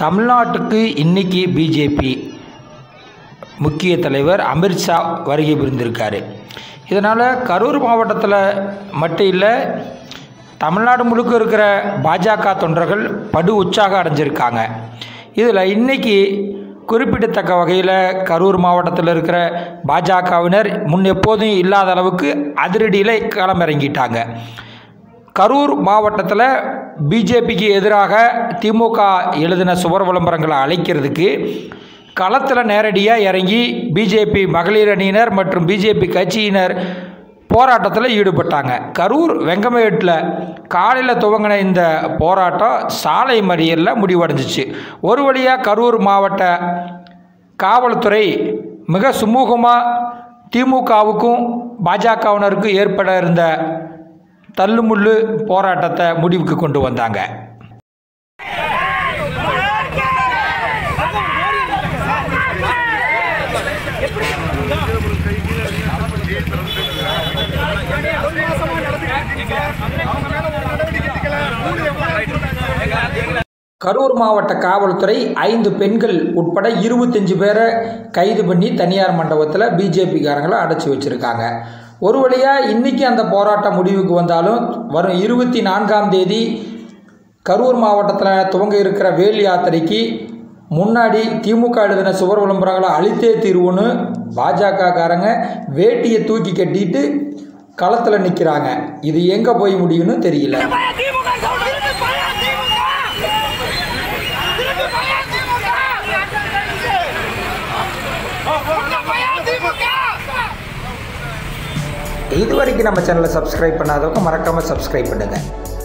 தமிழ்நாட்டுக்கு இன்னைக்கு பிஜேபி முக்கிய தலைவர் அமித்ஷா வருகை புரிந்திருக்காரு இதனால் கரூர் மாவட்டத்தில் மட்டும் இல்லை தமிழ்நாடு முழுக்க இருக்கிற பாஜக தொண்டர்கள் படு உற்சாகம் அடைஞ்சிருக்காங்க இதில் இன்னைக்கு குறிப்பிடத்தக்க வகையில் கரூர் மாவட்டத்தில் இருக்கிற பாஜகவினர் முன் எப்போதும் இல்லாத அளவுக்கு அதிரடியில் களமிறங்கிட்டாங்க கரூர் மாவட்டத்தில் பிஜேபிக்கு எதிராக திமுக எழுதின சுவர் விளம்பரங்களை அழைக்கிறதுக்கு களத்தில் நேரடியாக இறங்கி பிஜேபி மகளிர் அணியினர் மற்றும் பிஜேபி கட்சியினர் போராட்டத்தில் ஈடுபட்டாங்க கரூர் வெங்கமேட்டில் காலையில் துவங்கின இந்த போராட்டம் சாலை மறியலில் முடிவடைஞ்சிச்சு ஒரு வழியாக கரூர் மாவட்ட காவல்துறை மிக சுமூகமாக திமுகவுக்கும் பாஜகவினருக்கும் ஏற்பட இருந்த தள்ளுமுள்ளு போராட்டத்தை முடிவுக்கு கொண்டு வந்தாங்க கரூர் மாவட்ட காவல்துறை ஐந்து பெண்கள் உட்பட இருபத்தஞ்சு பேரை கைது பண்ணி தனியார் மண்டபத்தில் பிஜேபிக்காரங்களை அடைச்சி வச்சுருக்காங்க ஒரு வழியாக இன்றைக்கி அந்த போராட்டம் முடிவுக்கு வந்தாலும் வரும் இருபத்தி நான்காம் தேதி கரூர் மாவட்டத்தில் துவங்க இருக்கிற வேல் யாத்திரைக்கு முன்னாடி திமுக எழுதின சுவர் விளம்பரங்களை அழித்தே தீர்வுன்னு பாஜகக்காரங்க வேட்டியை தூக்கி கட்டிட்டு களத்தில் நிற்கிறாங்க இது எங்கே போய் முடியும்னு தெரியல திமுக திருப்பி பயா திமுக திருப்பி பயா திமுக பயா திமுக இது வரைக்கும் நம்ம சேனலை சப்ஸ்கிரைப் பண்ணாதவங்க மறக்காமல் சப்ஸ்கிரைப் பண்ணுங்கள்